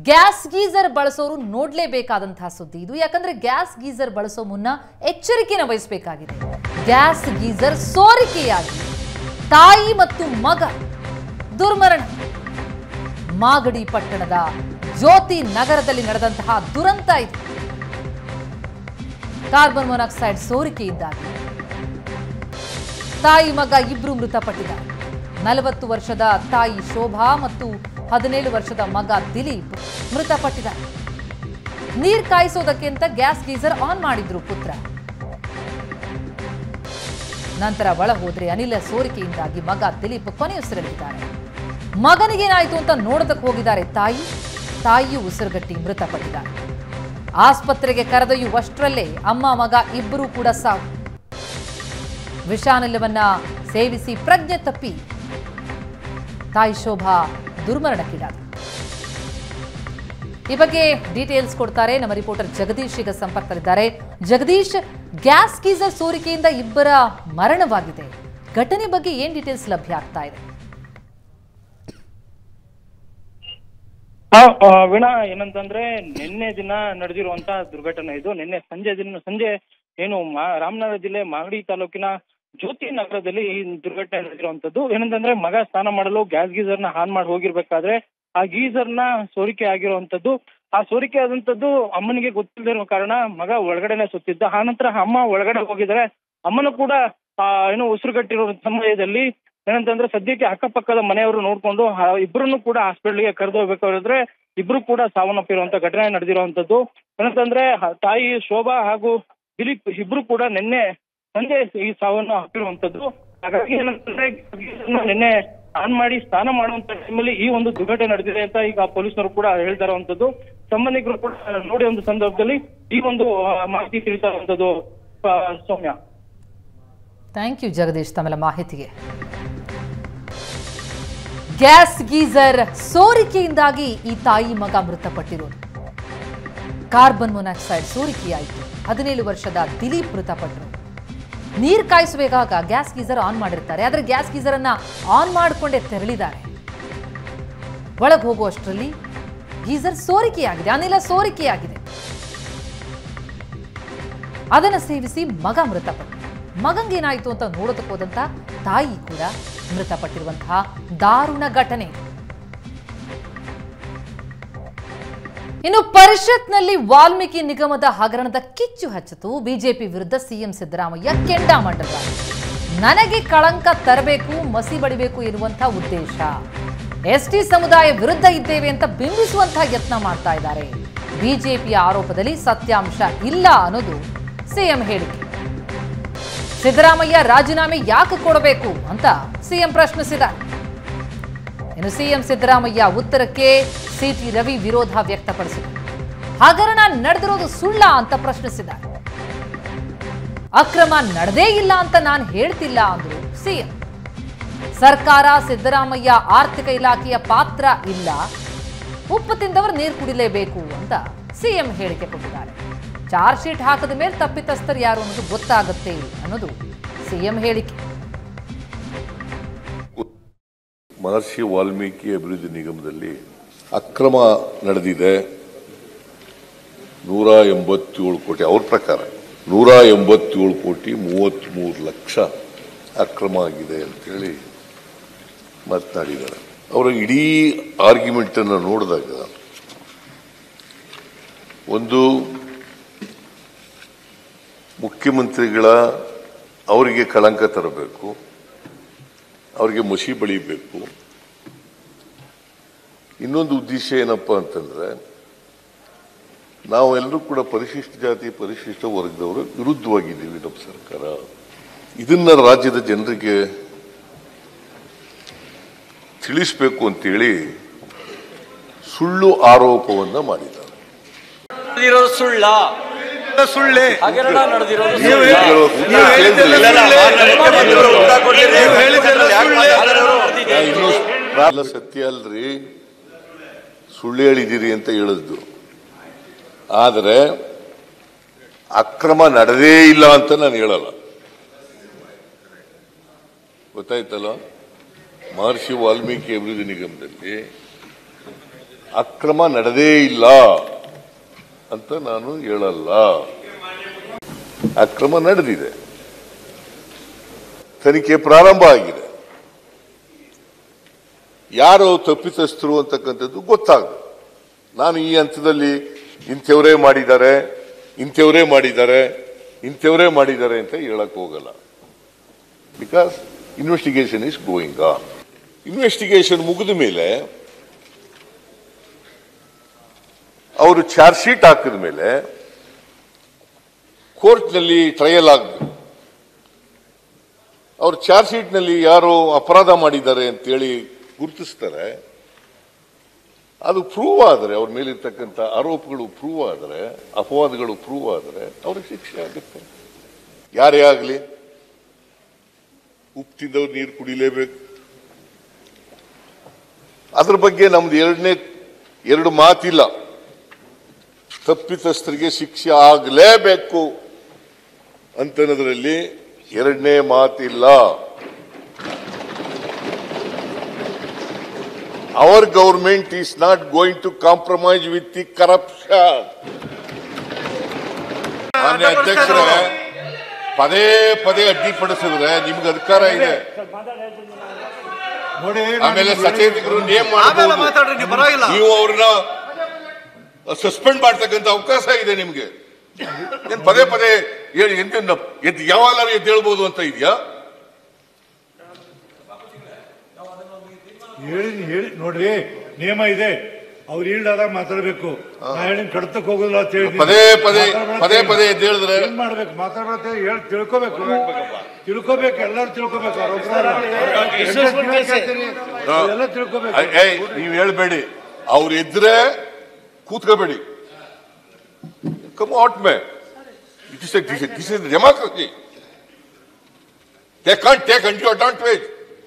Gas geyser ಬಳಸೋರು ನೋಡ್ಲೇಬೇಕಾದಂತಹ ಸುದ್ದಿ ಇದು ಯಾಕಂದ್ರೆ ಗ್ಯಾಸ್ ಗೀಸರ್ ಬಳಸೋ ಮುನ್ನ ಎಚ್ಚರಿಕೆನ ವಹಿಸಬೇಕಾಗಿದೆ ಗ್ಯಾಸ್ ಗೀಸರ್ ಸೋರಿಕೆಯಾಗಿ ತಾಯಿ ಮತ್ತು ಮಗ ದುರ್ಮರಣ ಮಾಗಡಿ ಪಟ್ಟಣದ ಜ್ಯೋತಿ ನಗರದಲ್ಲಿ ನಡೆದಂತಹ ದುರಂತ ಇದು ಕಾರ್ಬನ್ ಮೊನಾಕ್ಸೈಡ್ ಸೋರಿಕೆಯಿಂದಾಗಿ ತಾಯಿ ಮಗ ಇಬ್ರು ಮೃತಪಟ್ಟಿದ್ದಾರೆ ನಲವತ್ತು ವರ್ಷದ ತಾಯಿ ಶೋಭಾ ಮತ್ತು ಹದಿನೇಳು ವರ್ಷದ ಮಗ ದಿಲೀಪ್ ಮೃತಪಟ್ಟಿದ್ದಾರೆ ನೀರ್ ಕಾಯಿಸೋದಕ್ಕೆ ಅಂತ ಗ್ಯಾಸ್ ಗೀಸರ್ ಆನ್ ಮಾಡಿದ್ರು ಪುತ್ರ ನಂತರ ಒಳ ಹೋದ್ರೆ ಅನಿಲ ಸೋರಿಕೆಯಿಂದಾಗಿ ಮಗ ದಿಲೀಪ್ ಕೊನೆಯುಸಿರೆಳೆದಿದ್ದಾರೆ ಮಗನಿಗೇನಾಯ್ತು ಅಂತ ನೋಡೋದಕ್ಕೆ ಹೋಗಿದ್ದಾರೆ ತಾಯಿ ತಾಯಿಯು ಉಸಿರುಗಟ್ಟಿ ಮೃತಪಟ್ಟಿದ್ದಾರೆ ಆಸ್ಪತ್ರೆಗೆ ಕರೆದೊಯ್ಯುವಷ್ಟರಲ್ಲೇ ಅಮ್ಮ ಮಗ ಇಬ್ಬರೂ ಕೂಡ ಸಾವು ವಿಷಾನಿಲವನ್ನ ಸೇವಿಸಿ ಪ್ರಜ್ಞೆ ತಪ್ಪಿ ತಾಯಿ ಶೋಭಾ ದುರ್ಮರಣಕ್ಕೀಡಾದ ಈ ಬಗ್ಗೆ ಡೀಟೇಲ್ಸ್ ಕೊಡ್ತಾರೆ ನಮ್ಮ ರಿಪೋರ್ಟರ್ ಜಗದೀಶ್ ಈಗ ಸಂಪರ್ಕದಲ್ಲಿದ್ದಾರೆ ಜಗದೀಶ್ ಗ್ಯಾಸ್ ಗೀಸರ್ ಸೋರಿಕೆಯಿಂದ ಇಬ್ಬರ ಮರಣವಾಗಿದೆ ಘಟನೆ ಬಗ್ಗೆ ಏನ್ ಡೀಟೇಲ್ಸ್ ಲಭ್ಯ ಆಗ್ತಾ ಇದೆ ಹಾ ಆ, ವೀಣಾ ಏನಂತಂದ್ರೆ ನಿನ್ನೆ ದಿನ ನಡೆದಿರುವಂತ ದುರ್ಘಟನೆ ಇದು ನಿನ್ನೆ ಸಂಜೆ ದಿನ ಸಂಜೆ ಏನು ಮಾ- ರಾಮನಗರ ಜಿಲ್ಲೆ ಮಾಗಡಿ ತಾಲೂಕಿನ ಜ್ಯೋತಿ ನಗರದಲ್ಲಿ ಈ ದುರ್ಘಟನೆ ನಡೆದಿರುವಂತದ್ದು ಏನಂತಂದ್ರೆ ಮಗ ಸ್ನಾನ ಮಾಡಲು ಗ್ಯಾಸ್ ಗೀಸರ್ ನ ಆನ್ ಮಾಡಿ ಹೋಗಿರ್ಬೇಕಾದ್ರೆ ಆ ಗೀಸರ್ ನ ಸೋರಿಕೆ ಆಗಿರುವಂತದ್ದು ಆ ಸೋರಿಕೆ ಆದಂತದ್ದು ಅಮ್ಮನಿಗೆ ಗೊತ್ತಿಲ್ಲದೆ ಇರೋ ಕಾರಣ ಮಗ ಒಳಗಡೆನೆ ಸುತ್ತಿದ್ದ ಆ ನಂತರ ಅಮ್ಮ ಒಳಗಡೆ ಹೋಗಿದ್ರೆ ಅಮ್ಮನು ಕೂಡ ಆ ಏನು ಉಸಿರುಗಟ್ಟಿರೋ ಸಮಯದಲ್ಲಿ ಏನಂತಂದ್ರೆ ಸದ್ಯಕ್ಕೆ ಅಕ್ಕಪಕ್ಕದ ಮನೆಯವರು ನೋಡ್ಕೊಂಡು ಇಬ್ಬರನ್ನು ಕೂಡ ಹಾಸ್ಪಿಟಲ್ಗೆ ಕರೆದು ಹೋಗ್ಬೇಕಾದ್ರೆ ಇಬ್ರು ಕೂಡ ಸಾವನ್ನಪ್ಪಿರುವಂತ ಘಟನೆ ನಡೆದಿರುವಂತದ್ದು ಏನಂತಂದ್ರೆ ಹ- ತಾಯಿ ಶೋಭಾ ಹಾಗೂ ದಿಲೀಪ್ ಇಬ್ರು ಕೂಡ ನಿನ್ನೆ ಸಂಜೆ ಈ ಸಾವನ್ನು ಅಪ್ಪಿರುವಂತದ್ದು ಹಾಗಾಗಿ ಏನಂತಂದ್ರೆ ಇದನ್ನ ನಿನ್ನೆ ಆನ್ ಮಾಡಿ ಸ್ನಾನ ಮಾಡುವಂತ ಟೈಮಲ್ಲಿ ಈ ಒಂದು ದುರ್ಘಟನೆ ನಡೆದಿದೆ ಅಂತ ಈಗ ಪೊಲೀಸರು ಕೂಡ ಹೇಳ್ತಾ ಇರುವಂತದ್ದು ಸಂಬಂಧಿಕರು ಕೂಡ ನೋಡಿ ಒಂದು ಸಂದರ್ಭದಲ್ಲಿ ಈ ಒಂದು ಆ, ಮಾಹಿತಿ ತಿಳಿತಾ ಇರುವಂತದ್ದು ಆ, ಸೌಮ್ಯ ಥ್ಯಾಂಕ್ ಯು ಜಗದೀಶ್ ತಮ್ಮೆಲ್ಲ ಮಾಹಿತಿಗೆ ಗ್ಯಾಸ್ ಗೀಸರ್ ಸೋರಿಕೆಯಿಂದಾಗಿ ಈ ತಾಯಿ ಮಗ ಮೃತಪಟ್ಟಿರೋದು ಕಾರ್ಬನ್ ಮೊನಾಕ್ಸೈಡ್ ಸೋರಿಕೆಯಾಯಿತು ಹದಿನೇಳು ವರ್ಷದ ದಿಲೀಪ್ ಮೃತಪಟ್ಟರು ನೀರು ಕಾಯಿಸಬೇಕಾಗ ಗ್ಯಾಸ್ ಗೀಸರ್ ಆನ್ ಮಾಡಿರ್ತಾರೆ ಆದರೆ ಗ್ಯಾಸ್ ಗೀಸರ್ ಅನ್ನ ಆನ್ ಮಾಡಿಕೊಂಡೇ ತೆರಳಿದ್ದಾರೆ ಒಳಗೆ ಹೋಗುವಷ್ಟರಲ್ಲಿ ಗೀಸರ್ ಸೋರಿಕೆಯಾಗಿದೆ ಅನಿಲ ಸೋರಿಕೆಯಾಗಿದೆ ಅದನ್ನು ಸೇವಿಸಿ ಮಗ ಮೃತಪಟ್ಟ ಮಗಂಗೇನಾಯ್ತು ಅಂತ ನೋಡೋದಕ್ಕೆ ಹೋದಂತ ತಾಯಿ ಕೂಡ ಮೃತಪಟ್ಟಿರುವಂತಹ ದಾರುಣ ಘಟನೆ ಇದು. ಇನ್ನು ಪರಿಷತ್ನಲ್ಲಿ ವಾಲ್ಮೀಕಿ ನಿಗಮದ ಹಗರಣದ ಕಿಚ್ಚು ಹಚ್ಚಿತು ಬಿಜೆಪಿ ವಿರುದ್ಧ ಸಿಎಂ ಸಿದ್ದರಾಮಯ್ಯ ಕೆಂಡಾಮಂಡಲ ನನಗೆ ಕಳಂಕ ತರಬೇಕು ಮಸಿ ಬಡಿಬೇಕು ಎನ್ನುವಂತಹ ಉದ್ದೇಶ ಎಸ್ಟಿ ಸಮುದಾಯ ವಿರುದ್ಧ ಇದ್ದೇವೆ ಅಂತ ಬಿಂಬಿಸುವಂತಹ ಯತ್ನ ಮಾಡ್ತಾ ಇದ್ದಾರೆ ಬಿಜೆಪಿಯ ಆರೋಪದಲ್ಲಿ ಸತ್ಯಾಂಶ ಇಲ್ಲ ಅನ್ನೋದು ಸಿಎಂ ಹೇಳಿಕೆ ಸಿದ್ದರಾಮಯ್ಯ ರಾಜೀನಾಮೆ ಯಾಕೆ ಕೊಡಬೇಕು ಅಂತ ಸಿಎಂ ಪ್ರಶ್ನಿಸಿದ್ದಾರೆ ಇನ್ನು ಸಿಎಂ ಸಿದ್ದರಾಮಯ್ಯ ಉತ್ತರಕ್ಕೆ ಸಿಟಿ ರವಿ ವಿರೋಧ ವ್ಯಕ್ತಪಡಿಸಿದರು ಹಗರಣ ನಡೆದಿರೋದು ಸುಳ್ಳ ಅಂತ ಪ್ರಶ್ನಿಸಿದ್ದಾರೆ ಅಕ್ರಮ ನಡೆದೇ ಇಲ್ಲ ಅಂತ ನಾನು ಹೇಳ್ತಿಲ್ಲ ಅಂದ್ರು ಸಿಎಂ ಸರ್ಕಾರ ಸಿದ್ದರಾಮಯ್ಯ ಆರ್ಥಿಕ ಇಲಾಖೆಯ ಪಾತ್ರ ಇಲ್ಲ ಉಪ್ಪು ತಿಂದವರು ನೀರು ಕುಡಿಲೇಬೇಕು ಅಂತ ಸಿಎಂ ಹೇಳಿಕೆ ಕೊಟ್ಟಿದ್ದಾರೆ ಚಾರ್ಜ್ ಶೀಟ್ ಹಾಕದ ಮೇಲೆ ತಪ್ಪಿತಸ್ಥರು ಯಾರು ಅನ್ನೋದು ಗೊತ್ತಾಗುತ್ತೆ ಅನ್ನೋದು ಸಿಎಂ ಹೇಳಿಕೆ ಮಹರ್ಷಿ ವಾಲ್ಮೀಕಿ ಅಭಿವೃದ್ಧಿ ನಿಗಮದಲ್ಲಿ ಅಕ್ರಮ ನಡೆದಿದೆ ನೂರ ಎಂಬತ್ತೇಳು ಕೋಟಿ ಅವ್ರ ಪ್ರಕಾರ ನೂರ ಎಂಬತ್ತೇಳು ಕೋಟಿ ಮೂವತ್ತ್ಮೂರು ಲಕ್ಷ ಅಕ್ರಮ ಆಗಿದೆ ಅಂತೇಳಿ ಮಾತನಾಡಿದ್ದಾರೆ ಅವರ ಇಡೀ ಆರ್ಗ್ಯುಮೆಂಟನ್ನು ನೋಡಿದಾಗ ಒಂದು ಮುಖ್ಯಮಂತ್ರಿಗಳ ಅವರಿಗೆ ಕಳಂಕ ತರಬೇಕು ಅವರಿಗೆ ಮಸಿ ಬಳಿಬೇಕು ಇನ್ನೊಂದು ಉದ್ದೇಶ ಏನಪ್ಪ ಅಂತಂದ್ರೆ ನಾವೆಲ್ಲರೂ ಕೂಡ ಪರಿಶಿಷ್ಟ ಜಾತಿ ಪರಿಶಿಷ್ಟ ವರ್ಗದವರು ವಿರುದ್ಧವಾಗಿದ್ದೀವಿ ನಮ್ಮ ಸರ್ಕಾರ ಇದನ್ನ ರಾಜ್ಯದ ಜನರಿಗೆ ತಿಳಿಸ್ಬೇಕು ಅಂತೇಳಿ ಸುಳ್ಳು ಆರೋಪವನ್ನ ಮಾಡಿದ್ದಾರೆ ನಡೆದಿರೋದು ಸುಳ್ಳ ಸುಳ್ಳೆ ಹಗರಣ ನಡೆದಿರೋದು ನೀವು ಸುಳ್ಳ. ಹೇಳಿ- ನೀವು ಹೇಳಿದ್ದೆಲ್ಲ ಸುಳ್ಳೆ. ನೀವು ಹೇಳಿದ್ದೆಲ್ಲ ಸುಳ್ಳೆ. ನಡೆದಿದೆ. ಇನ್ನೂ ಎಲ್ಲ ಸತ್ಯ ಅಲ್ರಿ ಸುಳ್ಳು ಹೇಳಿದ್ದೀರಿ ಅಂತ ಹೇಳಿದ್ದು ಆದರೆ ಅಕ್ರಮ ನಡೆದೇ ಇಲ್ಲ ಅಂತ ನಾನು ಹೇಳಲ್ಲ ಗೊತ್ತಾಯ್ತಲ್ಲ ಮಹರ್ಷಿ ವಾಲ್ಮೀಕಿ ಅಭಿವೃದ್ಧಿ ನಿಗಮದಲ್ಲಿ ಅಕ್ರಮ ನಡೆದೇ ಇಲ್ಲ ಅಂತ ನಾನು ಹೇಳಲ್ಲ ಅಕ್ರಮ ನಡೆದಿದೆ ತನಿಖೆ ಪ್ರಾರಂಭ ಆಗಿದೆ ಯಾರು ತಪ್ಪಿತಸ್ಥರು ಅಂತಕ್ಕಂಥದ್ದು ಗೊತ್ತಾಗ ನಾನು ಈ ಹಂತದಲ್ಲಿ ಇಂಥವರೇ ಮಾಡಿದ್ದಾರೆ ಇಂಥವರೇ ಮಾಡಿದ್ದಾರೆ ಇಂಥವರೇ ಮಾಡಿದ್ದಾರೆ ಅಂತ ಹೇಳಕ್ ಹೋಗಲ್ಲ because investigation is going on investigation ಮುಗಿದ ಮೇಲೆ ಅವರು ಚಾರ್ಜ್ ಶೀಟ್ ಹಾಕಿದ ಮೇಲೆ ಕೋರ್ಟ್ನಲ್ಲಿ ಟ್ರಯಲ್ ಆಗಬೇಕು ಅವ್ರು ಚಾರ್ಜ್ ಶೀಟ್ನಲ್ಲಿ ಯಾರು ಅಪರಾಧ ಮಾಡಿದ್ದಾರೆ ಅಂತೇಳಿ ಗುರುತಿಸ್ತಾರೆ ಅದು ಪ್ರೂವ್ ಆದರೆ ಅವ್ರ ಮೇಲಿರ್ತಕ್ಕಂಥ ಆರೋಪಗಳು ಪ್ರೂವ್ ಆದರೆ ಅಪವಾದಗಳು ಪ್ರೂವ್ ಆದರೆ ಅವ್ರಿಗೆ ಶಿಕ್ಷೆ ಆಗುತ್ತೆ ಯಾರೇ ಆಗಲಿ ಉಪ್ಪು ತಿಂದವ್ರು ನೀರು ಕುಡಿಲೇಬೇಕು ಅದ್ರ ಬಗ್ಗೆ ನಮ್ದು ಎರಡನೇ ಎರಡು ಮಾತಿಲ್ಲ ತಪ್ಪಿತಸ್ಥರಿಗೆ ಶಿಕ್ಷೆ ಆಗಲೇಬೇಕು ಅಂತನ್ನೋದ್ರಲ್ಲಿ ಎರಡನೇ ಮಾತಿಲ್ಲ our government is not going to compromise with the corruption ಮಾನ್ಯ ಅಧ್ಯಕ್ಷರೇ ಪದೇ ಪದೇ ಅಡ್ಡಿಪಡಿಸಿದ್ರೆ ನಿಮ್ಗೆ ಅಧಿಕಾರ ಇದೆ ನೋಡಿ ಆಮೇಲೆ ಸಚೇತಕರು ನೇಮ್ ಆಮೇಲೆ ಮಾಡಬಹುದು ಮಾತಾಡ್ರಿ ನೀವು ಪರವಾಗಿಲ್ಲ ನೀವು ಅವ್ರನ್ನ ಸಸ್ಪೆಂಡ್ ಮಾಡ್ತಕ್ಕಂಥ ಅವಕಾಶ ಇದೆ ನಿಮ್ಗೆ ಏನ್ ಪದೇ ಪದೇ ಹೇಳಿ ಎಂತ ಎದ್ದು ಯಾವಾಗಲಾರು ಎದ್ದು ಹೇಳ್ಬೋದು ಅಂತ ಇದೆಯಾ ಹೇಳಿ ಹೇಳಿ ನೋಡ್ರಿ ನಿಯಮ ಇದೆ ಅವ್ರು ಈಲ್ಡಾದಾಗ ಮಾತಾಡ್ಬೇಕು ನಾ ಹೇಳಿ ಕಡ್ತಕ್ ಹೋಗೋದಿಲ್ಲ ಅಂತ ಹೇಳಿದ್ದೀನಿ. ಪದೇ ಪದೇ ಮಾತಾಡ್ಬೇಡ ಪದೇ ಅಂತ ಪದೇ ಎದ್ದು ಹೇಳಿದ್ರೆ ಏನ್ ಮಾಡ್ಬೇಕು ಮಾತಾಡ್ಬೇಕ ಹೇಳಿ ತಿಳ್ಕೊಬೇಕು ತಿಳ್ಕೊಬೇಕು ಎಲ್ಲರೂ ತಿಳ್ಕೊಬೇಕು ಅವ್ರ ಒಬ್ರಲ್ಲ. ಎಂಟತ್ತು ದಿನ ಕೇಳ್ತೀನಿ. ಎಲ್ಲ ತಿಳ್ಕೊಬೇಕು ಐ- ಏಯ್ ನೀವು ಹೇಳ್ಬೇಡಿ ಅವ್ರು ಎದ್ರೆ ಕೂತ್ಕೋಬೇಡಿ come out may it is this is democracy they can't take undue advantage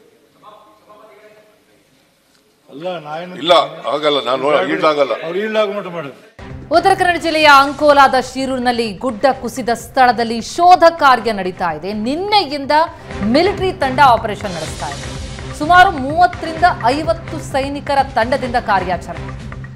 ಅಲ್ಲ ನಾ ಏನು ಇಲ್ಲ ಆಗಲ್ಲ ನಾನು ಈಡಾಗಲ್ಲ ಅವ್ರು ಈಲ್ಡಾಗ ಮಟ್ಟ ಮಾಡುದು ಉತ್ತರ ಕನ್ನಡ ಜಿಲ್ಲೆಯ ಅಂಕೋಲಾದ ಶಿರೂರಿನಲ್ಲಿ ಗುಡ್ಡ ಕುಸಿದ ಸ್ಥಳದಲ್ಲಿ ಶೋಧ ಕಾರ್ಯ ನಡೀತಾ ಇದೆ ನಿನ್ನೆಯಿಂದ ಮಿಲಿಟರಿ ತಂಡ ಆಪರೇಷನ್ ನಡೆಸ್ತಾ ಇದೆ ಸುಮಾರು ಮೂವತ್ತರಿಂದ ಐವತ್ತು ಸೈನಿಕರ ತಂಡದಿಂದ ಕಾರ್ಯಾಚರಣೆ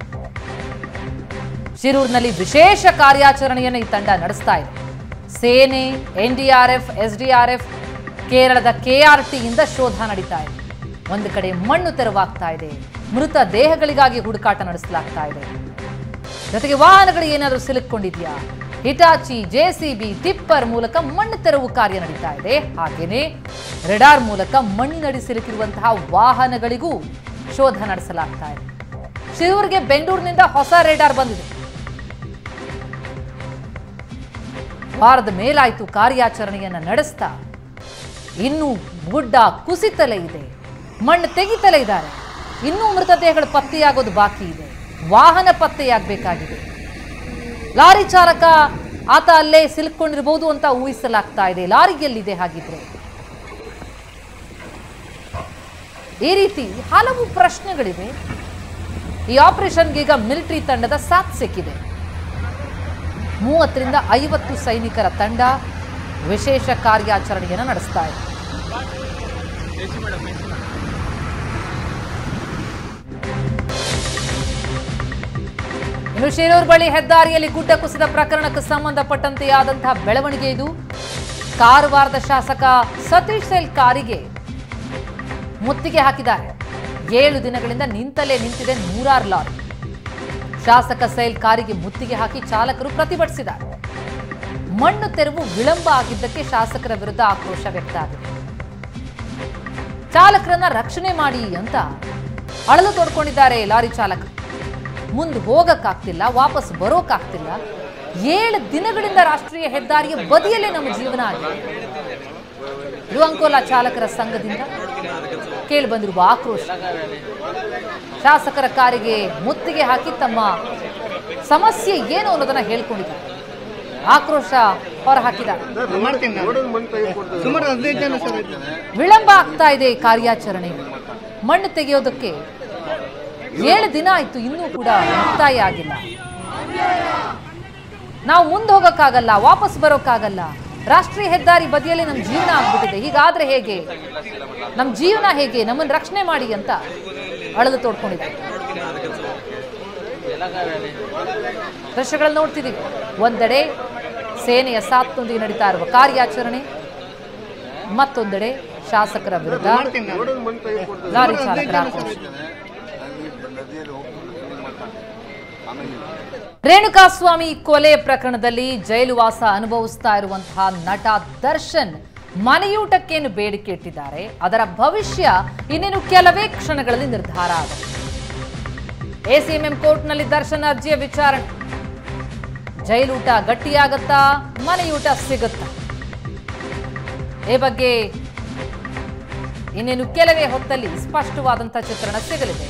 ಶಿರೂರಿನಲ್ಲಿ ವಿಶೇಷ ಕಾರ್ಯಾಚರಣೆಯನ್ನು ಈ ತಂಡ ನಡೆಸ್ತಾ ಇದೆ ಸೇನೆ ಎನ್ಡಿಆರ್ಎಫ್ ಎಸ್ಡಿಆರ್ಎಫ್ ಕೇರಳದ ಕೆಆರ್ಟಿಯಿಂದ ಶೋಧ ನಡೀತಾ ಇದೆ ಒಂದು ಕಡೆ ಮಣ್ಣು ತೆರವಾಗ್ತಾ ಇದೆ ಮೃತ ದೇಹಗಳಿಗಾಗಿ ಹುಡುಕಾಟ ನಡೆಸಲಾಗ್ತಾ ಇದೆ ಜೊತೆಗೆ ವಾಹನಗಳು ಏನಾದರೂ ಸಿಲುಕೊಂಡಿದೆಯಾ ಹಿಟಾಚಿ ಜೆಸಿಬಿ ಟಿಪ್ಪರ್ ಮೂಲಕ ಮಣ್ಣು ತೆರವು ಕಾರ್ಯ ನಡೀತಾ ಇದೆ ಹಾಗೇನೆ ರೆಡಾರ್ ಮೂಲಕ ಮಣ್ಣಿನಡಿ ಸಿಲುಕಿರುವಂತಹ ವಾಹನಗಳಿಗೂ ಶೋಧ ನಡೆಸಲಾಗ್ತಾ ಇದೆ ಶಿರೂರಿಗೆ ಬೆಂಗಳೂರಿನಿಂದ ಹೊಸ ರೇಡಾರ್ ಬಂದಿದೆ ವಾರದ ಮೇಲಾಯ್ತು ಕಾರ್ಯಾಚರಣೆಯನ್ನ ನಡೆಸ್ತಾ ಇನ್ನೂ ಗುಡ್ಡ ಕುಸಿತಲೇ ಇದೆ ಮಣ್ಣು ತೆಗಿತಲೇ ಇದ್ದಾರೆ ಇನ್ನೂ ಮೃತದೇಹಗಳು ಪತ್ತೆಯಾಗೋದು ಬಾಕಿ ಇದೆ ವಾಹನ ಪತ್ತೆಯಾಗಬೇಕಾಗಿದೆ ಲಾರಿ ಚಾಲಕ ಆತ ಅಲ್ಲೇ ಸಿಲುಕೊಂಡಿರಬಹುದು ಅಂತ ಊಹಿಸಲಾಗ್ತಾ ಇದೆ ಲಾರಿ ಎಲ್ಲಿದೆ ಹಾಗಿದ್ರೆ ಈ ರೀತಿ ಹಲವು ಪ್ರಶ್ನೆಗಳಿವೆ ಈ ಆಪರೇಷನ್ಗೆ ಈಗ ಮಿಲಿಟರಿ ತಂಡದ ಸಾಥ್ ಸಿಕ್ಕಿದೆ ಮೂವತ್ತರಿಂದ ಐವತ್ತು ಸೈನಿಕರ ತಂಡ ವಿಶೇಷ ಕಾರ್ಯಾಚರಣೆಯನ್ನು ನಡೆಸ್ತಾ ಇದೆ ಇನ್ನು ಶಿರೂರು ಬಳಿ ಹೆದ್ದಾರಿಯಲ್ಲಿ ಗುಡ್ಡ ಕುಸಿದ ಪ್ರಕರಣಕ್ಕೆ ಸಂಬಂಧಪಟ್ಟಂತೆ ಆದಂತಹ ಬೆಳವಣಿಗೆ ಇದು ಕಾರವಾರದ ಶಾಸಕ ಸತೀಶ್ ಸೆಲ್ ಕಾರಿಗೆ ಮುತ್ತಿಗೆ ಹಾಕಿದ್ದಾರೆ ಏಳು ದಿನಗಳಿಂದ ನಿಂತಲೇ ನಿಂತಿದೆ ನೂರಾರು ಲಾರಿ ಶಾಸಕ ಸೈಲ್ ಕಾರಿಗೆ ಮುತ್ತಿಗೆ ಹಾಕಿ ಚಾಲಕರು ಪ್ರತಿಭಟಿಸಿದ್ದಾರೆ ಮಣ್ಣು ತೆರವು ವಿಳಂಬ ಆಗಿದ್ದಕ್ಕೆ ಶಾಸಕರ ವಿರುದ್ಧ ಆಕ್ರೋಶ ವ್ಯಕ್ತ ಆಗಿದೆ ಚಾಲಕರನ್ನ ರಕ್ಷಣೆ ಮಾಡಿ ಅಂತ ಅಳಲು ತೊಡ್ಕೊಂಡಿದ್ದಾರೆ ಲಾರಿ ಚಾಲಕ ಮುಂದೆ ಹೋಗಕ್ಕಾಗ್ತಿಲ್ಲ ವಾಪಸ್ ಬರೋಕ್ಕಾಗ್ತಿಲ್ಲ ಏಳು ದಿನಗಳಿಂದ ರಾಷ್ಟ್ರೀಯ ಹೆದ್ದಾರಿಯ ಬದಿಯಲ್ಲೇ ನಮ್ಮ ಜೀವನ ಆಗಿದೆ ಇದು ಅಂಕೋಲಾ ಚಾಲಕರ ಸಂಘದಿಂದ ಕೇಳಿಬಂದಿರುವ ಆಕ್ರೋಶ ಶಾಸಕರ ಕಾರಿಗೆ ಮುತ್ತಿಗೆ ಹಾಕಿ ತಮ್ಮ ಸಮಸ್ಯೆ ಏನು ಅನ್ನೋದನ್ನ ಹೇಳ್ಕೊಂಡಿದ್ದಾರೆ ಆಕ್ರೋಶ ಹೊರಹಾಕಿದ್ದಾರೆ ವಿಳಂಬ ಆಗ್ತಾ ಇದೆ ಈ ಕಾರ್ಯಾಚರಣೆ ಮಣ್ಣು ತೆಗೆಯೋದಕ್ಕೆ ಏಳು ದಿನ ಆಯ್ತು ಇನ್ನೂ ಕೂಡ ಮುಕ್ತಾಯ ಆಗಿಲ್ಲ ನಾವು ಮುಂದೆ ಹೋಗೋಕ್ಕಾಗಲ್ಲ ವಾಪಸ್ ಬರೋಕ್ಕಾಗಲ್ಲ ರಾಷ್ಟ್ರೀಯ ಹೆದ್ದಾರಿ ಬದಿಯಲ್ಲಿ ನಮ್ಮ ಜೀವನ ಆಗ್ಬಿಟ್ಟಿದೆ ಹೀಗಾದ್ರೆ ಹೇಗೆ ನಮ್ಮ ಜೀವನ ಹೇಗೆ ನಮ್ಮನ್ನು ರಕ್ಷಣೆ ಮಾಡಿ ಅಂತ ಅಳದು ತೋಡ್ಕೊಂಡಿದ್ದಾರೆ ದೃಶ್ಯಗಳನ್ನು ನೋಡ್ತಿದ್ದೀವಿ ಒಂದೆಡೆ ಸೇನೆಯ ಸಾತ್ನೊಂದಿಗೆ ನಡೀತಾ ಇರುವ ಕಾರ್ಯಾಚರಣೆ ಮತ್ತೊಂದೆಡೆ ಶಾಸಕರ ವಿರುದ್ಧ ಲಾರಿ ಚಾಲಕರ ಆಕ್ರೋಶ ರೇಣುಕಾಸ್ವಾಮಿ ಕೊಲೆ ಪ್ರಕರಣದಲ್ಲಿ ಜೈಲುವಾಸ ಅನುಭವಿಸ್ತಾ ಇರುವಂತಹ ನಟ ದರ್ಶನ್ ಮನೆಯೂಟಕ್ಕೇನು ಬೇಡಿಕೆ ಇಟ್ಟಿದ್ದಾರೆ ಅದರ ಭವಿಷ್ಯ ಇನ್ನೇನು ಕೆಲವೇ ಕ್ಷಣಗಳಲ್ಲಿ ನಿರ್ಧಾರ ಆಗುತ್ತೆ ಎಸಿಎಂಎಂ ಕೋರ್ಟ್ನಲ್ಲಿ ದರ್ಶನ್ ಅರ್ಜಿಯ ವಿಚಾರಣೆ ಜೈಲೂಟ ಗಟ್ಟಿಯಾಗತ್ತಾ ಮನೆಯೂಟ ಸಿಗುತ್ತಾ ಈ ಬಗ್ಗೆ ಇನ್ನೇನು ಕೆಲವೇ ಹೊತ್ತಲ್ಲಿ ಸ್ಪಷ್ಟವಾದಂಥ ಚಿತ್ರಣ ಸಿಗಲಿದೆ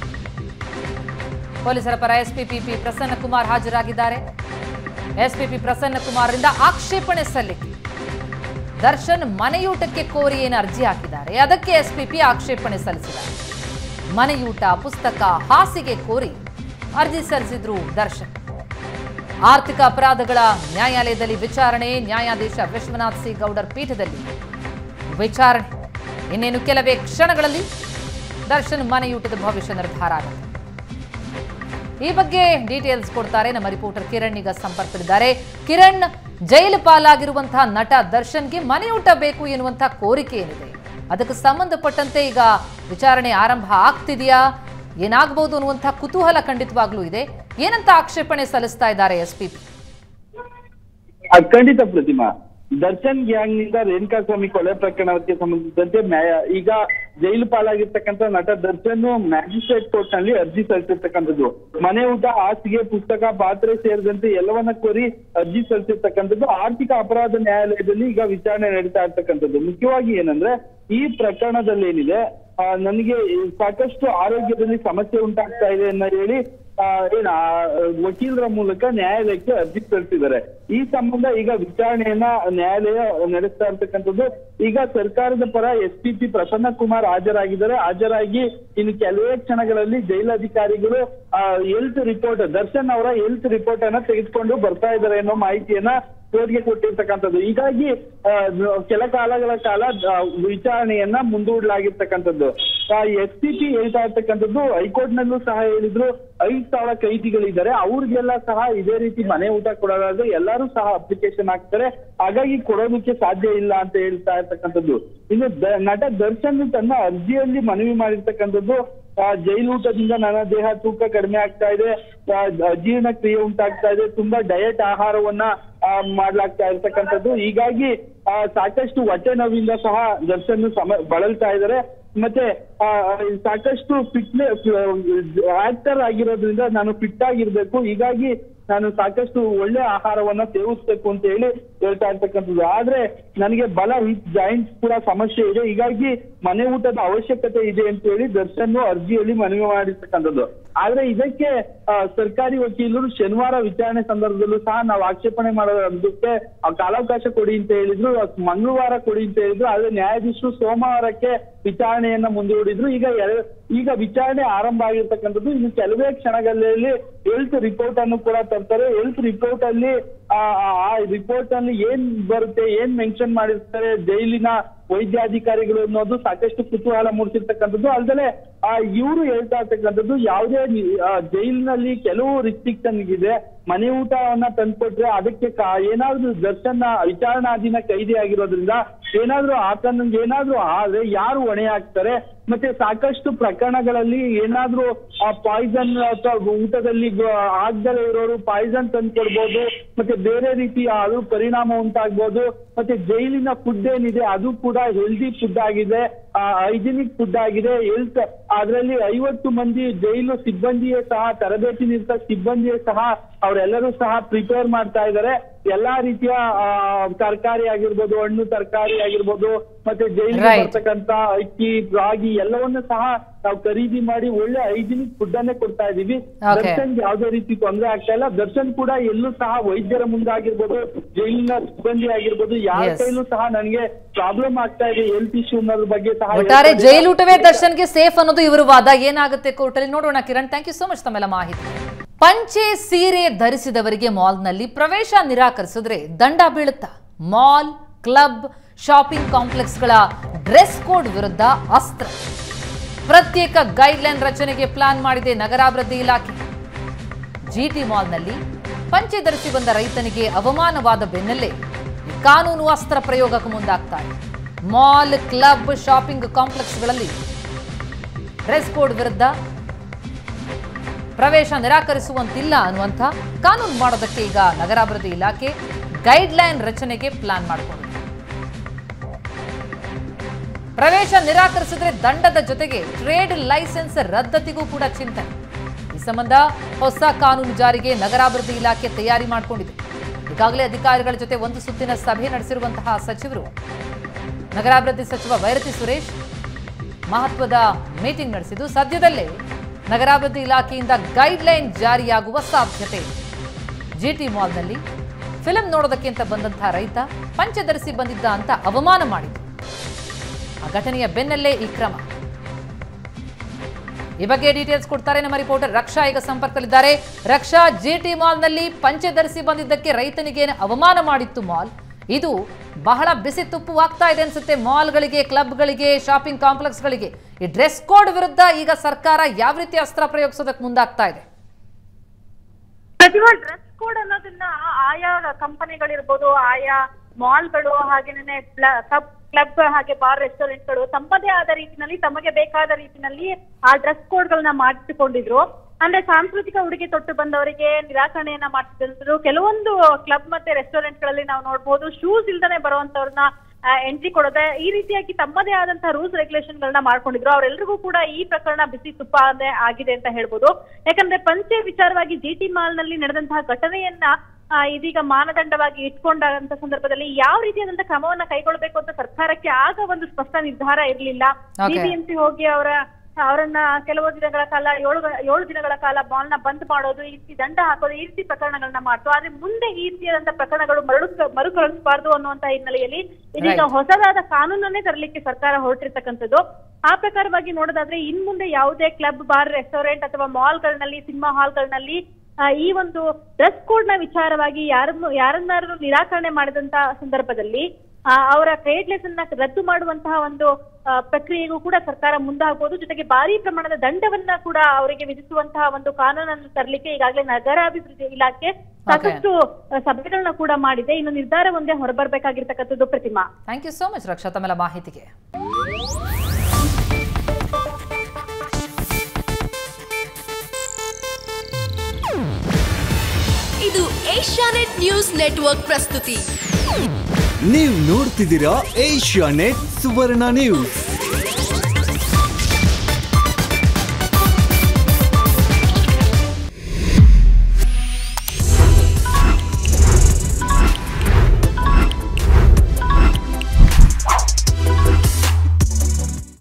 ಪೊಲೀಸರ ಪರ ಎಸ್ಪಿಪಿ ಪಿ ಪ್ರಸನ್ನ ಕುಮಾರ್ ಹಾಜರಾಗಿದ್ದಾರೆ ಎಸ್ಪಿಪಿ ಪ್ರಸನ್ನ ಕುಮಾರ್ರಿಂದ ಆಕ್ಷೇಪಣೆ ಸಲ್ಲಿಕೆ ದರ್ಶನ್ ಮನೆಯೂಟಕ್ಕೆ ಕೋರಿ ಏನು ಅರ್ಜಿ ಹಾಕಿದ್ದಾರೆ ಅದಕ್ಕೆ ಎಸ್ಪಿಪಿ ಆಕ್ಷೇಪಣೆ ಸಲ್ಲಿಸಿದ್ದಾರೆ ಮನೆಯೂಟ ಪುಸ್ತಕ ಹಾಸಿಗೆ ಕೋರಿ ಅರ್ಜಿ ಸಲ್ಲಿಸಿದ್ರು ದರ್ಶನ್ ಆರ್ಥಿಕ ಅಪರಾಧಗಳ ನ್ಯಾಯಾಲಯದಲ್ಲಿ ವಿಚಾರಣೆ ನ್ಯಾಯಾಧೀಶ ವಿಶ್ವನಾಥ್ ಸಿ ಗೌಡರ್ ಪೀಠದಲ್ಲಿ ವಿಚಾರಣೆ ಇನ್ನೇನು ಕೆಲವೇ ಕ್ಷಣಗಳಲ್ಲಿ ದರ್ಶನ್ ಮನೆಯೂಟದ ಭವಿಷ್ಯ ನಿರ್ಧಾರ ಆಗುತ್ತೆ ಈ ಬಗ್ಗೆ ಡೀಟೇಲ್ಸ್ ಕೊಡ್ತಾರೆ ನಮ್ಮ ರಿಪೋರ್ಟರ್ ಕಿರಣ್ ಈಗ ಸಂಪರ್ಕದಲ್ಲಿದ್ದಾರೆ ಕಿರಣ್ ಜೈಲು ಪಾಲಾಗಿರುವಂತಹ ನಟ ದರ್ಶನ್ಗೆ ಮನೆಯೂಟ ಬೇಕು ಎನ್ನುವಂತಹ ಕೋರಿಕೆ ಏನಿದೆ ಅದಕ್ಕೆ ಸಂಬಂಧಪಟ್ಟಂತೆ ಈಗ ವಿಚಾರಣೆ ಆರಂಭ ಆಗ್ತಿದೆಯಾ ಏನಾಗಬಹುದು ಅನ್ನುವಂತಹ ಕುತೂಹಲ ಖಂಡಿತವಾಗ್ಲೂ ಇದೆ ಏನಂತ ಆಕ್ಷೇಪಣೆ ಸಲ್ಲಿಸ್ತಾ ಇದ್ದಾರೆ ಎಸ್ಪಿಪಿ ಅದ್ ಖಂಡಿತ ಪ್ರತಿಮಾ ದರ್ಶನ್ ಗ್ಯಾಂಗ್ ನಿಂದ ರೇಣುಕಾ ಸ್ವಾಮಿ ಕೊಲೆ ಪ್ರಕರಣಕ್ಕೆ ಸಂಬಂಧಿಸಿದಂತೆ ನ್ಯಾಯ- ಈಗ ಜೈಲು ಪಾಲಾಗಿರ್ತಕ್ಕಂಥ ನಟ ದರ್ಶನ್ ಮ್ಯಾಜಿಸ್ಟ್ರೇಟ್ ಕೋರ್ಟ್ ನಲ್ಲಿ ಅರ್ಜಿ ಸಲ್ಲಿಸಿರ್ತಕ್ಕಂಥದ್ದು ಮನೆ ಊಟ ಹಾಸಿಗೆ ಪುಸ್ತಕ ಪಾತ್ರೆ ಸೇರಿದಂತೆ ಎಲ್ಲವನ್ನ ಕೋರಿ ಅರ್ಜಿ ಸಲ್ಲಿಸಿರ್ತಕ್ಕಂಥದ್ದು ಆರ್ಥಿಕ ಅಪರಾಧ ನ್ಯಾಯಾಲಯದಲ್ಲಿ ಈಗ ವಿಚಾರಣೆ ನಡೀತಾ ಇರ್ತಕ್ಕಂಥದ್ದು ಮುಖ್ಯವಾಗಿ ಏನಂದ್ರೆ ಈ ಪ್ರಕರಣದಲ್ಲಿ ಏನಿದೆ ಆ, ನನಗೆ ಸಾಕಷ್ಟು ಆರೋಗ್ಯದಲ್ಲಿ ಸಮಸ್ಯೆ ಉಂಟಾಗ್ತಾ ಇದೆ ಅನ್ನೋ ಹೇಳಿ ಆ, ಏನ್ ಆ, ವಕೀಲರ ಮೂಲಕ ನ್ಯಾಯಾಲಯಕ್ಕೆ ಅರ್ಜಿ ಸಲ್ಲಿಸಿದ್ದಾರೆ ಈ ಸಂಬಂಧ ಈಗ ವಿಚಾರಣೆಯನ್ನ ನ್ಯಾಯಾಲಯ ನಡೆಸ್ತಾ ಇರ್ತಕ್ಕಂಥದ್ದು ಈಗ ಸರ್ಕಾರದ ಪರ S P P Prasanna Kumar ಹಾಜರಾಗಿದ್ದಾರೆ ಹಾಜರಾಗಿ ಇನ್ನು ಕೆಲವೇ ಕ್ಷಣಗಳಲ್ಲಿ ಜೈಲಾಧಿಕಾರಿಗಳು ಹೆಲ್ತ್ ರಿಪೋರ್ಟ್ ದರ್ಶನ್ ಅವರ ಹೆಲ್ತ್ ರಿಪೋರ್ಟ್ ಅನ್ನ ತೆಗೆದುಕೊಂಡು ಬರ್ತಾ ಇದ್ದಾರೆ ಅನ್ನೋ ಮಾಹಿತಿಯನ್ನ ಕೋರ್ಟ್ಗೆ ಕೊಟ್ಟಿರ್ತಕ್ಕಂಥದ್ದು ಹೀಗಾಗಿ ಆ, ಕೆಲ ಕಾಲಗಳ ಕಾಲ ಆ, ವಿಚಾರಣೆಯನ್ನ ಮುಂದೂಡಲಾಗಿರ್ತಕ್ಕಂಥದ್ದು ಎಸ್ ಪಿ ಪಿ ಹೇಳ್ತಾ ಇರ್ತಕ್ಕಂಥದ್ದು ಹೈಕೋರ್ಟ್ ನಲ್ಲೂ ಸಹ ಹೇಳಿದ್ರು ಐದ್ ಸಾವಿರ ಕೈದಿಗಳಿದ್ದಾರೆ ಅವ್ರಿಗೆಲ್ಲ ಸಹ ಇದೇ ರೀತಿ ಮನೆ ಊಟ ಕೊಡೋದಾದ್ರೆ ಎಲ್ಲರೂ ಸಹ ಅಪ್ಲಿಕೇಶನ್ ಹಾಕ್ತಾರೆ ಹಾಗಾಗಿ ಕೊಡೋದಕ್ಕೆ ಸಾಧ್ಯ ಇಲ್ಲ ಅಂತ ಹೇಳ್ತಾ ಇರ್ತಕ್ಕಂಥದ್ದು ಇನ್ನು ದ- ನಟ ದರ್ಶನ್ ತನ್ನ ಅರ್ಜಿಯಲ್ಲಿ ಮನವಿ ಮಾಡಿರ್ತಕ್ಕಂಥದ್ದು ಆ, ಜೈಲೂಟದಿಂದ ನನ್ನ ದೇಹ ತೂಕ ಕಡಿಮೆ ಆಗ್ತಾ ಇದೆ ಆ, ಅಜೀರ್ಣ ಕ್ರಿಯೆ ಉಂಟಾಗ್ತಾ ಇದೆ ತುಂಬಾ ಡಯಟ್ ಆಹಾರವನ್ನ ಆ, ಮಾಡ್ಲಾಗ್ತಾ ಇರ್ತಕ್ಕಂಥದ್ದು ಹೀಗಾಗಿ ಆ, ಸಾಕಷ್ಟು ಹೊಟ್ಟೆ ನೋವಿಂದ ಸಹ ದರ್ಶನ್ ಸಮ ಬಳಲ್ತಾ ಇದ್ದಾರೆ ಮತ್ತೆ ಆ, ಸಾಕಷ್ಟು ಫಿಟ್ನೆಸ್ ಆಕ್ಟರ್ ಆಗಿರೋದ್ರಿಂದ ನಾನು ಫಿಟ್ ಆಗಿರ್ಬೇಕು ಹೀಗಾಗಿ ನಾನು ಸಾಕಷ್ಟು ಒಳ್ಳೆ ಆಹಾರವನ್ನ ಸೇವಿಸ್ಬೇಕು ಅಂತ ಹೇಳಿ ಹೇಳ್ತಾ ಇರ್ತಕ್ಕಂಥದ್ದು ಆದ್ರೆ ನನಗೆ ಬಲ ಹಿಪ್ ಜಾಯಿಂಟ್ಸ್ ಕೂಡ ಸಮಸ್ಯೆ ಇದೆ ಹೀಗಾಗಿ ಮನೆ ಊಟದ ಅವಶ್ಯಕತೆ ಇದೆ ಅಂತ ಹೇಳಿ ದರ್ಶನ್ ಅರ್ಜಿಯಲ್ಲಿ ಮನವಿ ಮಾಡಿರ್ತಕ್ಕಂಥದ್ದು ಆದ್ರೆ ಇದಕ್ಕೆ ಆ, ಸರ್ಕಾರಿ ವಕೀಲರು ಶನಿವಾರ ವಿಚಾರಣೆ ಸಂದರ್ಭದಲ್ಲೂ ಸಹ ನಾವು ಆಕ್ಷೇಪಣೆ ಮಾಡೋದಕ್ಕೆ ಆ ಕಾಲಾವಕಾಶ ಕೊಡಿ ಅಂತ ಹೇಳಿದ್ರು ಮಂಗಳವಾರ ಕೊಡಿ ಅಂತ ಹೇಳಿದ್ರು ಆದ್ರೆ ನ್ಯಾಯಾಧೀಶರು ಸೋಮವಾರಕ್ಕೆ ವಿಚಾರಣೆಯನ್ನ ಮುಂದೂಡಿದ್ರು ಈಗ ಎರ- ಈಗ ವಿಚಾರಣೆ ಆರಂಭ ಆಗಿರ್ತಕ್ಕಂಥದ್ದು ಇನ್ನು ಕೆಲವೇ ಕ್ಷಣಗಳಲ್ಲಿ ಹೆಲ್ತ್ ರಿಪೋರ್ಟ್ ಅನ್ನು ಕೂಡ ತರ್ತಾರೆ ಹೆಲ್ತ್ ರಿಪೋರ್ಟ್ ಅಲ್ಲಿ ಆ ಆ ರಿಪೋರ್ಟ್ ಅಲ್ಲಿ ಏನ್ ಬರುತ್ತೆ ಏನ್ ಮೆನ್ಷನ್ ಮಾಡಿರ್ತಾರೆ ಜೈಲಿನ ವೈದ್ಯಾಧಿಕಾರಿಗಳು ಅನ್ನೋದು ಸಾಕಷ್ಟು ಕುತೂಹಲ ಮೂಡಿಸಿರ್ತಕ್ಕಂಥದ್ದು ಅಲ್ಲದೆ ಆ ಇವರು ಹೇಳ್ತಾ ಇರ್ತಕ್ಕಂಥದ್ದು ಯಾವುದೇ ನಿ- ಆ, ಜೈಲಿನಲ್ಲಿ ಕೆಲವು ರಿಸ್ಟ್ರಿಕ್ಷನ್ ಇದೆ ಮನೆ ಊಟವನ್ನ ತಂದ್ಕೊಟ್ರೆ ಅದಕ್ಕೆ ಕಾ- ಏನಾದ್ರೂ ದರ್ಶನ ವಿಚಾರಣಾಧೀನ ಕೈದಿ ಆಗಿರೋದ್ರಿಂದ ಏನಾದ್ರೂ ಆತನಿಗೆ ಏನಾದ್ರೂ ಆದ್ರೆ ಯಾರು ಹೊಣೆ ಹಾಕ್ತಾರೆ ಮತ್ತೆ ಸಾಕಷ್ಟು ಪ್ರಕರಣಗಳಲ್ಲಿ ಏನಾದ್ರೂ ಆ ಪಾಯ್ಸನ್ ಅಥವಾ ಊಟದಲ್ಲಿ ಗ- ಆಗ್ದಲೇ ಇರೋರು ಪಾಯ್ಸನ್ ತಂದು ಕೊಡ್ಬೋದು ಮತ್ತೆ ಬೇರೆ ರೀತಿ ಅದು ಪರಿಣಾಮ ಉಂಟಾಗ್ಬೋದು ಮತ್ತೆ ಜೈಲಿನ ಫುಡ್ ಏನಿದೆ ಅದು ಕೂಡ ಹೆಲ್ದಿ ಫುಡ್ ಆಗಿದೆ ಹೈಜಿನಿಕ್ ಫುಡ್ ಆಗಿದೆ ಹೆಲ್ತ್ ಅದರಲ್ಲಿ ಐವತ್ತು ಮಂದಿ ಜೈಲು ಸಿಬ್ಬಂದಿಯೇ ಸಹ ತರಬೇತಿ ನಿರತ ಸಿಬ್ಬಂದಿಯೇ ಸಹ ಅವರೆಲ್ಲರೂ ಸಹ ಪ್ರಿಪೇರ್ ಮಾಡ್ತಾ ಇದ್ದಾರೆ ಎಲ್ಲಾ ರೀತಿಯ ತರಕಾರಿ ಆಗಿರ್ಬೋದು ಹಣ್ಣು ತರಕಾರಿ ಆಗಿರ್ಬೋದು ಮತ್ತೆ ಜೈಲಿಗೆ Right. ಬರ್ತಕ್ಕಂತ ಅಕ್ಕಿ ರಾಗಿ ಎಲ್ಲವನ್ನೂ ಸಹ ನಾವು ಖರೀದಿ ಮಾಡಿ ಒಳ್ಳೆ ಹೈಜಿನಿಕ್ ಫುಡ್ ಅನ್ನೇ ಕೊಡ್ತಾ ಇದೀವಿ Okay. ದರ್ಶನ್ ಯಾವುದೇ ರೀತಿ ತೊಂದರೆ ಆಗ್ತಾ ಇಲ್ಲ ದರ್ಶನ್ ಕೂಡ ಎಲ್ಲೂ ಸಹ ವೈದ್ಯರ ಮುಂದಾಗಿರ್ಬೋದು ಜೈಲಿನ ಸಿಬ್ಬಂದಿ ಆಗಿರ್ಬೋದು ಯಾರ Yes. ಕೈಲೂ ಸಹ ನನಗೆ ಪ್ರಾಬ್ಲಮ್ ಆಗ್ತಾ ಇದೆ ಹೆಲ್ತ್ ಇಶ್ಯೂ ಅನ್ನೋದ್ರ ಬಗ್ಗೆ ಸಹ ಒಟ್ಟಾರೆ ಹೇಳ್ತಾ ಜೈಲೂಟವೇ ದರ್ಶನ್ಗೆ ಸೇಫ್ ಅನ್ನೋದು ಇವರು ವಾದ ಏನಾಗುತ್ತೆ ಕೋರ್ಟಲ್ಲಿ ನೋಡೋಣ Kiran thank you so much ತಮ್ಮೆಲ್ಲ ಮಾಹಿತಿ ಪಂಚೆ ಸೀರೆ ಧರಿಸಿದವರಿಗೆ ಮಾಲ್ನಲ್ಲಿ ಪ್ರವೇಶ ನಿರಾಕರಿಸಿದ್ರೆ ದಂಡ ಬೀಳುತ್ತಾ ಮಾಲ್ ಕ್ಲಬ್ ಶಾಪಿಂಗ್ ಕಾಂಪ್ಲೆಕ್ಸ್ಗಳ ಡ್ರೆಸ್ ಕೋಡ್ ವಿರುದ್ಧ ಅಸ್ತ್ರ ಪ್ರತ್ಯೇಕ ಗೈಡ್ಲೈನ್ ರಚನೆಗೆ ಪ್ಲಾನ್ ಮಾಡಿದೆ ನಗರಾಭಿವೃದ್ಧಿ ಇಲಾಖೆ ಜಿಟಿ ಮಾಲ್ನಲ್ಲಿ ಪಂಚೆ ಧರಿಸಿ ಬಂದ ರೈತನಿಗೆ ಅವಮಾನವಾದ ಬೆನ್ನಲ್ಲೇ ಈ ಕಾನೂನು ಅಸ್ತ್ರ ಪ್ರಯೋಗಕ್ಕೆ ಮುಂದಾಗ್ತಾರೆ ಮಾಲ್ ಕ್ಲಬ್ ಶಾಪಿಂಗ್ ಕಾಂಪ್ಲೆಕ್ಸ್ಗಳಲ್ಲಿ ಡ್ರೆಸ್ ಕೋಡ್ ವಿರುದ್ಧ ಪ್ರವೇಶ ನಿರಾಕರಿಸುವಂತಿಲ್ಲ ಅನ್ನುವಂಥ ಕಾನೂನು ಮಾಡೋದಕ್ಕೆ ಈಗ ನಗರಾಭಿವೃದ್ಧಿ ಇಲಾಖೆ ಗೈಡ್ಲೈನ್ ರಚನೆಗೆ ಪ್ಲಾನ್ ಮಾಡಿಕೊಂಡಿದೆ ಪ್ರವೇಶ ನಿರಾಕರಿಸಿದ್ರೆ ದಂಡದ ಜೊತೆಗೆ ಟ್ರೇಡ್ ಲೈಸೆನ್ಸ್ ರದ್ದತಿಗೂ ಕೂಡ ಚಿಂತನೆ ಈ ಸಂಬಂಧ ಹೊಸ ಕಾನೂನು ಜಾರಿಗೆ ನಗರಾಭಿವೃದ್ಧಿ ಇಲಾಖೆ ತಯಾರಿ ಮಾಡಿಕೊಂಡಿದೆ ಈಗಾಗಲೇ ಅಧಿಕಾರಿಗಳ ಜೊತೆ ಒಂದು ಸುತ್ತಿನ ಸಭೆ ನಡೆಸಿರುವಂತಹ ಸಚಿವರು ನಗರಾಭಿವೃದ್ಧಿ ಸಚಿವ ಭೈರತಿ ಸುರೇಶ್ ಮಹತ್ವದ ಮೀಟಿಂಗ್ ನಡೆಸಿದ್ದು ಸದ್ಯದಲ್ಲೇ ನಗರಾಭಿವೃದ್ಧಿ ಇಲಾಖೆಯಿಂದ ಗೈಡ್ಲೈನ್ ಜಾರಿಯಾಗುವ ಸಾಧ್ಯತೆ ಇದೆ ಜಿಟಿ ಮಾಲ್ನಲ್ಲಿ ಫಿಲಂ ನೋಡೋದಕ್ಕೆ ಅಂತ ಬಂದಂತಹ ರೈತ ಪಂಚೆ ಧರಿಸಿ ಬಂದಿದ್ದ ಅಂತ ಅವಮಾನ ಮಾಡಿದ್ದು ಆ ಘಟನೆಯ ಬೆನ್ನಲ್ಲೇ ಈ ಕ್ರಮ ಈ ಬಗ್ಗೆ ಡೀಟೇಲ್ಸ್ ಕೊಡ್ತಾರೆ ನಮ್ಮ ರಿಪೋರ್ಟರ್ ರಕ್ಷಾ ಈಗ ಸಂಪರ್ಕದಲ್ಲಿದ್ದಾರೆ ರಕ್ಷಾ ಜಿಟಿ ಮಾಲ್ನಲ್ಲಿ ಪಂಚೆ ಧರಿಸಿ ಬಂದಿದ್ದಕ್ಕೆ ರೈತನಿಗೆ ಅವಮಾನ ಮಾಡಿತ್ತು ಮಾಲ್ ಇದು ಬಹಳ ಬಿಸಿ ತುಪ್ಪವಾಗ್ತಾ ಇದೆ ಅನ್ಸುತ್ತೆ ಮಾಲ್ಗಳಿಗೆ ಕ್ಲಬ್ಗಳಿಗೆ ಶಾಪಿಂಗ್ ಕಾಂಪ್ಲೆಕ್ಸ್ಗಳಿಗೆ ಈ ಡ್ರೆಸ್ ಕೋಡ್ ವಿರುದ್ಧ ಈಗ ಸರ್ಕಾರ ಯಾವ ರೀತಿ ಅಸ್ತ್ರ ಪ್ರಯೋಗಿಸೋದಕ್ಕೆ ಮುಂದಾಗ್ತಾ ಇದೆ ಪ್ರತಿಭಾ ಡ್ರೆಸ್ ಕೋಡ್ ಅನ್ನೋದನ್ನ ಆಯಾ ಕಂಪನಿಗಳಿರ್ಬೋದು ಆಯಾ ಮಾಲ್ಗಳು ಹಾಗೇನೆ ಕ್ಲಬ್ ಕ್ಲಬ್ ಹಾಗೆ ಬಾರ್ ರೆಸ್ಟೋರೆಂಟ್ಗಳು ತಮ್ಮದೇ ಆದ ರೀತಿನಲ್ಲಿ ತಮಗೆ ಬೇಕಾದ ರೀತಿನಲ್ಲಿ ಆ ಡ್ರೆಸ್ ಕೋಡ್ಗಳನ್ನ ಮಾಡಿಸಿಕೊಂಡಿದ್ರು ಅಂದ್ರೆ ಸಾಂಸ್ಕೃತಿಕ ಉಡುಗೆ ತೊಟ್ಟು ಬಂದವರಿಗೆ ನಿರಾಕರಣೆಯನ್ನ ಮಾಡ್ತಿದ್ರು ಕೆಲವೊಂದು ಕ್ಲಬ್ ಮತ್ತೆ ರೆಸ್ಟೋರೆಂಟ್ಗಳಲ್ಲಿ ನಾವು ನೋಡ್ಬೋದು ಶೂಸ್ ಇಲ್ದನೆ ಬರುವಂತವ್ರನ್ನ ಎಂಟ್ರಿ ಕೊಡೋದೆ ಈ ರೀತಿಯಾಗಿ ತಮ್ಮದೇ ಆದಂತಹ ರೂಲ್ಸ್ ರೆಗ್ಯುಲೇಷನ್ ಗಳನ್ನ ಮಾಡ್ಕೊಂಡಿದ್ರು ಅವರೆಲ್ಲರಿಗೂ ಕೂಡ ಈ ಪ್ರಕರಣ ಬಿಸಿ ತುಪ್ಪ ಅಂದ್ರೆ ಆಗಿದೆ ಅಂತ ಹೇಳ್ಬೋದು ಯಾಕಂದ್ರೆ ಪಂಚೆ ವಿಚಾರವಾಗಿ ಜಿಟಿ ಮಾಲ್ ನಲ್ಲಿ ನಡೆದಂತಹ ಘಟನೆಯನ್ನ ಆ, ಇದೀಗ ಮಾನದಂಡವಾಗಿ ಇಟ್ಕೊಂಡಂತ ಸಂದರ್ಭದಲ್ಲಿ ಯಾವ ರೀತಿಯಾದಂತಹ ಕ್ರಮವನ್ನ ಕೈಗೊಳ್ಳಬೇಕು ಅಂತ ಸರ್ಕಾರಕ್ಕೆ ಆಗ ಒಂದು ಸ್ಪಷ್ಟ ನಿರ್ಧಾರ ಇರಲಿಲ್ಲ Okay. ಬಿಬಿಎಂಪಿ ಹೋಗಿ ಅವರ ಅವರನ್ನ ಕೆಲವು ದಿನಗಳ ಕಾಲ ಏಳು ಗ- ಏಳು ದಿನಗಳ ಕಾಲ ಮಾಲ್ನ ಬಂದ್ ಮಾಡೋದು ಈ ರೀತಿ ದಂಡ ಹಾಕೋದು ಈ ರೀತಿ ಪ್ರಕರಣಗಳನ್ನ ಮಾಡ್ತು ಆದ್ರೆ ಮುಂದೆ ಈ ರೀತಿಯಾದಂತಹ ಪ್ರಕರಣಗಳು ಮರಳು ಮರುಕಳಿಸಬಾರ್ದು ಅನ್ನುವಂತ ಹಿನ್ನೆಲೆಯಲ್ಲಿ ಇದೀಗ Right. ಹೊಸದಾದ ಕಾನೂನನ್ನೇ ತರಲಿಕ್ಕೆ ಸರ್ಕಾರ ಹೊರಟಿರ್ತಕ್ಕಂಥದ್ದು ಆ ಪ್ರಕಾರವಾಗಿ ನೋಡೋದಾದ್ರೆ ಇನ್ ಮುಂದೆ ಯಾವುದೇ ಕ್ಲಬ್ ಬಾರ್ ರೆಸ್ಟೋರೆಂಟ್ ಅಥವಾ ಮಾಲ್ಗಳಲ್ಲಿ ಸಿನಿಮಾ ಹಾಲ್ಗಳಲ್ಲಿ ಆ, ಈ ಒಂದು ಡ್ರೆಸ್ ಕೋಡ್ ನ ವಿಚಾರವಾಗಿ ಯಾರನ್ನು ಯಾರನ್ನಾರು ನಿರಾಕರಣೆ ಮಾಡಿದಂತ ಸಂದರ್ಭದಲ್ಲಿ ಆ, ಅವರ ಕ್ರೆಡಿಟ್ಲೆಸ್ ಅನ್ನ ರದ್ದು ಮಾಡುವಂತಹ ಒಂದು ಆ, ಪ್ರಕ್ರಿಯೆಗೂ ಕೂಡ ಸರ್ಕಾರ ಮುಂದಾಗಬಹುದು ಜೊತೆಗೆ ಭಾರಿ ಪ್ರಮಾಣದ ದಂಡವನ್ನ ಕೂಡ ಅವರಿಗೆ ವಿಧಿಸುವಂತಹ ಒಂದು ಕಾನೂನನ್ನು ತರಲಿಕ್ಕೆ ಈಗಾಗಲೇ ನಗರಾಭಿವೃದ್ಧಿ ಇಲಾಖೆ ಸಾಕಷ್ಟು ಆ, ಸಭೆಗಳನ್ನ ಕೂಡ ಮಾಡಿದೆ ಇನ್ನು ನಿರ್ಧಾರ ಒಂದೇ ಹೊರಬರ್ಬೇಕಾಗಿರ್ತಕ್ಕಂಥದ್ದು Pratima thank you so much Raksha ತಮ್ಮೆಲ್ಲ ಮಾಹಿತಿಗೆ ಇದು ಏಷ್ಯಾನೆಟ್ ನ್ಯೂಸ್ ನೆಟ್ವರ್ಕ್ ಪ್ರಸ್ತುತಿ ನೀವು ನೋಡ್ತಿದ್ದೀರಾ ಏಷ್ಯಾ ನೆಟ್ ಸುವರ್ಣ ನ್ಯೂಸ್